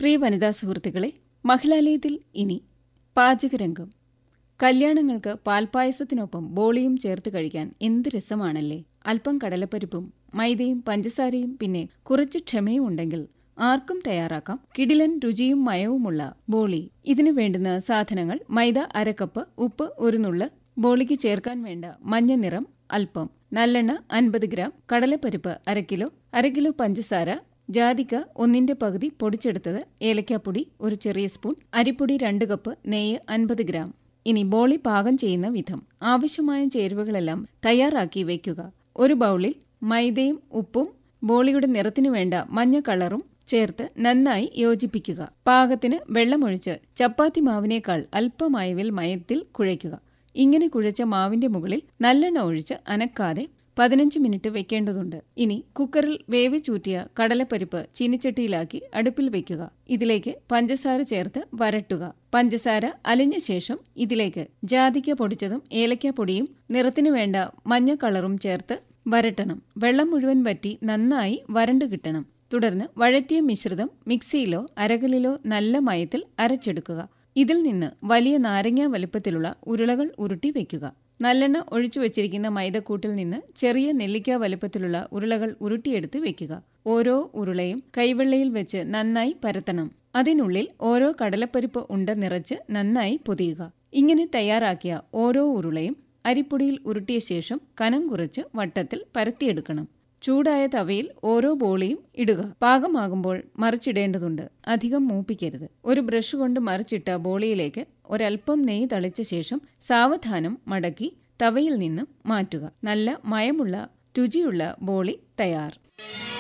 പ്രിയ വനിതാ സുഹൃത്തുക്കളെ മഹിളാലയത്തിൽ ഇനി പാചകരംഗം കല്യാണങ്ങൾക്ക് പാൽപ്പായസത്തിനൊപ്പം ബോളിയും ചേർത്ത് കഴിക്കാൻ എന്ത് രസമാണല്ലേ അല്പം കടലപ്പരിപ്പും മൈദയും പഞ്ചസാരയും പിന്നെ കുറച്ച് ക്ഷമയും ഉണ്ടെങ്കിൽ ആർക്കും തയ്യാറാക്കാം കിടിലൻ രുചിയും മയവുമുള്ള ബോളി ഇതിനു വേണ്ടുന്ന സാധനങ്ങൾ മൈദ അരക്കപ്പ് ഉപ്പ് ഒരു നുള്ള് ബോളിക്ക് ചേർക്കാൻ വേണ്ട മഞ്ഞ നിറം അല്പം നല്ലെണ്ണ അൻപത് ഗ്രാം കടലപ്പരിപ്പ് അര കിലോ അര കിലോ പഞ്ചസാര ജാതിക്ക ഒന്നിന്റെ പകുതി പൊടിച്ചെടുത്തത് ഏലക്കാപ്പൊടി ഒരു ചെറിയ സ്പൂൺ അരിപ്പൊടി രണ്ട് കപ്പ് നെയ്യ് അൻപത് ഗ്രാം ഇനി ബോളി പാകം ചെയ്യുന്ന വിധം ആവശ്യമായ ചേരുവകളെല്ലാം തയ്യാറാക്കി വയ്ക്കുക ഒരു ബൗളിൽ മൈദയും ഉപ്പും ബോളിയുടെ നിറത്തിനു വേണ്ട മഞ്ഞ കളറും ചേർത്ത് നന്നായി യോജിപ്പിക്കുക പാകത്തിന് വെള്ളമൊഴിച്ച് ചപ്പാത്തി മാവിനേക്കാൾ അല്പമായവിൽ മയത്തിൽ കുഴയ്ക്കുക ഇങ്ങനെ കുഴച്ച മാവിന്റെ മുകളിൽ നല്ലെണ്ണ ഒഴിച്ച് അനക്കാതെ പതിനഞ്ച് മിനിറ്റ് വെക്കേണ്ടതുണ്ട് ഇനി കുക്കറിൽ വേവിച്ചൂറ്റിയ കടലപ്പരിപ്പ് ചീനിച്ചട്ടിയിലാക്കി അടുപ്പിൽ വെക്കുക ഇതിലേക്ക് പഞ്ചസാര ചേർത്ത് വരട്ടുക പഞ്ചസാര അലിഞ്ഞ ശേഷം ഇതിലേക്ക് ജാതിക്ക പൊടിച്ചതും ഏലക്ക പൊടിയും നിറത്തിനു വേണ്ട മഞ്ഞ കളറും ചേർത്ത് വരട്ടണം വെള്ളം മുഴുവൻ വറ്റി നന്നായി വരണ്ടു കിട്ടണം തുടർന്ന് വഴറ്റിയ മിശ്രിതം മിക്സിയിലോ അരകലിലോ നല്ല മയത്തിൽ അരച്ചെടുക്കുക ഇതിൽ നിന്ന് വലിയ നാരങ്ങ വലുപ്പത്തിലുള്ള ഉരുളകൾ ഉരുട്ടി വെക്കുക നല്ലെണ്ണ ഒഴിച്ചു വച്ചിരിക്കുന്ന മൈദക്കൂട്ടിൽ നിന്ന് ചെറിയ നെല്ലിക്ക വലുപ്പത്തിലുള്ള ഉരുളകൾ ഉരുട്ടിയെടുത്ത് വെക്കുക ഓരോ ഉരുളയും കൈവെള്ളയിൽ വെച്ച് നന്നായി പരത്തണം അതിനുള്ളിൽ ഓരോ കടലപ്പരിപ്പ് ഉണ്ട നിറച്ച് നന്നായി പൊതിയുക ഇങ്ങനെ തയ്യാറാക്കിയ ഓരോ ഉരുളയും അരിപ്പൊടിയിൽ ഉരുട്ടിയ ശേഷം കനം കുറച്ച് വട്ടത്തിൽ പരത്തിയെടുക്കണം ചൂടായ തവയിൽ ഓരോ ബോളിയും ഇടുക പാകമാകുമ്പോൾ മറിച്ചിടേണ്ടതുണ്ട് അധികം മൂപ്പിക്കരുത് ഒരു ബ്രഷ് കൊണ്ട് മറിച്ചിട്ട ബോളിയിലേക്ക് ഒരൽപ്പം നെയ്യ് തളിച്ച ശേഷം സാവധാനം മടക്കി തവയിൽ നിന്നും മാറ്റുക നല്ല മയമുള്ള രുചിയുള്ള ബോളി തയ്യാർ